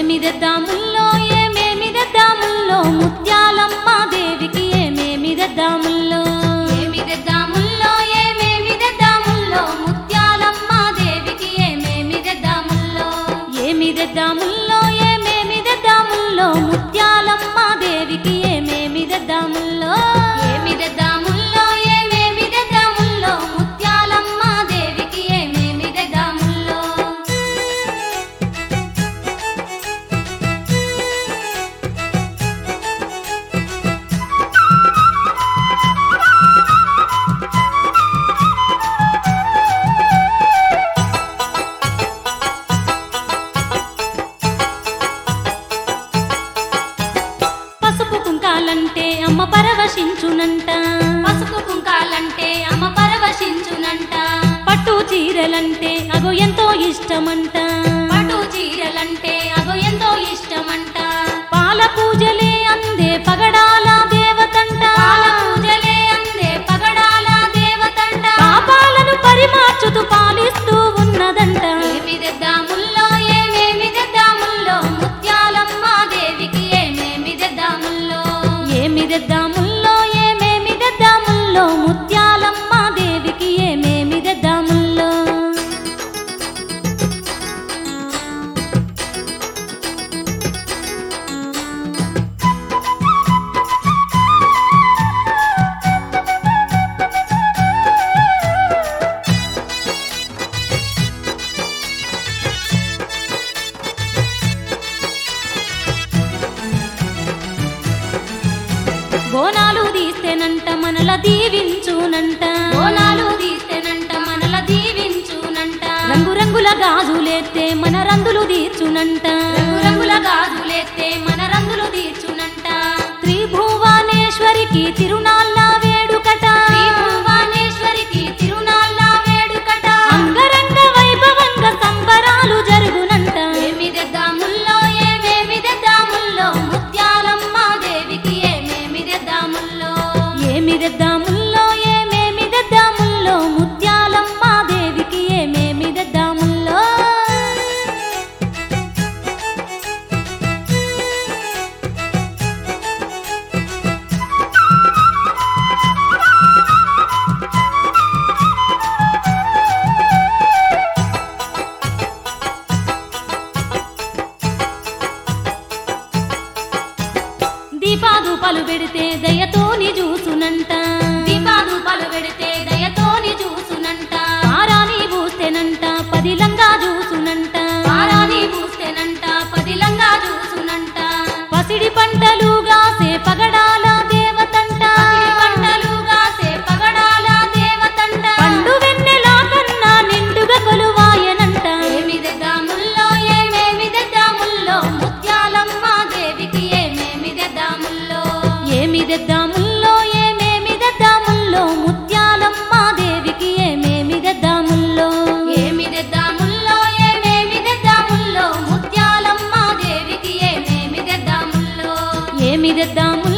ఏమి తెద్దాముల్లో ఏమేమి తెద్దాముల్లో ముత్యాలమ్మ దేవికి ఏమేమి తెద్దాముల్లో ఏమి తెద్దాముల్లో ఏమేమి తెద్దాముల్లో ముత్యాలమ్మ దేవికి ఏమేమి తెద్దాముల్లో ఏమి తెద్దాముల్లో ఏమేమి తెద్దాముల్లో ముత్యాలమ్మ దేవికి ఏమేమి తెద్దాముల్లో ఏమి తెద్దాముల్లో ఏమేమి తెద్దాముల్లో ముత్యాలమ్మ దేవికి ఏమేమి తెద్దాముల్లో పసుపు కుంకాలంటే అమ్మ పరవశించునంట పసుపు కుంకాలంటే అమ్మ పరవశించునంట పట్టు చీరలంటే అగో ఎంతో ఇష్టమంట పట్టు చీరలంటే అగో ఎంతో ఇష్టమంట పాల పూజలే అందే పగడాల దేవతంట పాల పూజలే అందే పగడాల దేవతంట పాపాలను పరిమార్చుతూ పాలిస్తూ ఉన్నదంట ఏమి తెద్దాముల్లో ఏమేమి తెద్దాముల్లో ముత్యాలమ్మ దేవికి ఏమేమి తెద్దాముల్లో ఏమి తెద్దాముల్లో ఏమేమి తెద్దాముల్లో ముత్యాలమ్మ దేవికి ఏమేమి తెద్దాముల్లో బోనాలు తీస్తేనంట మనల దీవించునంట బోనాలు తీస్తేనంట మనల దీవించునంట రంగురంగుల గాజులేస్తే మన రంగులు తీర్చునంట రంగురంగుల గాజులేస్తే మన రంగులు తీర్చునంట త్రిభువనేశ్వరికి తిరునాళ్ళ వేడుకట త్రిభువనేశ్వరికి తిరునాళ్ళ వేడుకట అంగరంగ వైభవంగా సంబరాలు జరుగునంట ఏమి తెద్దాముల్లో ఏమేమి తెద్దాముల్లో ముత్యాలమ్మ దేవికి ఏమేమి తెద్దాముల్లో ఏమి తెద్దాముల్లో ఏమేమి తెద్దాముల్లో ముత్యాలమ్మ దేవికి ఏమేమి తెద్దాముల్లో దీపాదూపాలు పెడితే దయతోని చూసునంట దీపాదూపాలు పెడితే దయతోని చూసునంట ఆరాని పూస్తేనంట పదిలంగా చూసునంట ఆరాని పూస్తేనంట పదిలంగా చూసునంట పసిడి పంటలుగా సే పగడాల దేవతంట పంటలుగా సే పగడాల దేవతంట పండు వెన్నెలా కన్నా నిండుగా కొలువాయనంట ఏమి తెద్దాముల్లో ఏమేమి తెద్దాముల్లో ముత్యాలమ్మ దేవికి ఏమేమి తెద్దాముల్లో ఏమి తెద్దాముల్లో ఏమేమి తెద్దాముల్లో ముత్యాలమ్మ దేవికి ఏమేమి తెద్దాముల్లో ఏమి తెద్దాముల్లో ఏమేమి తెద్దాముల్లో ముత్యాలమ్మ దేవికి ఏమేమి తెద్దాముల్లో ఏమి తెద్దాముల్లో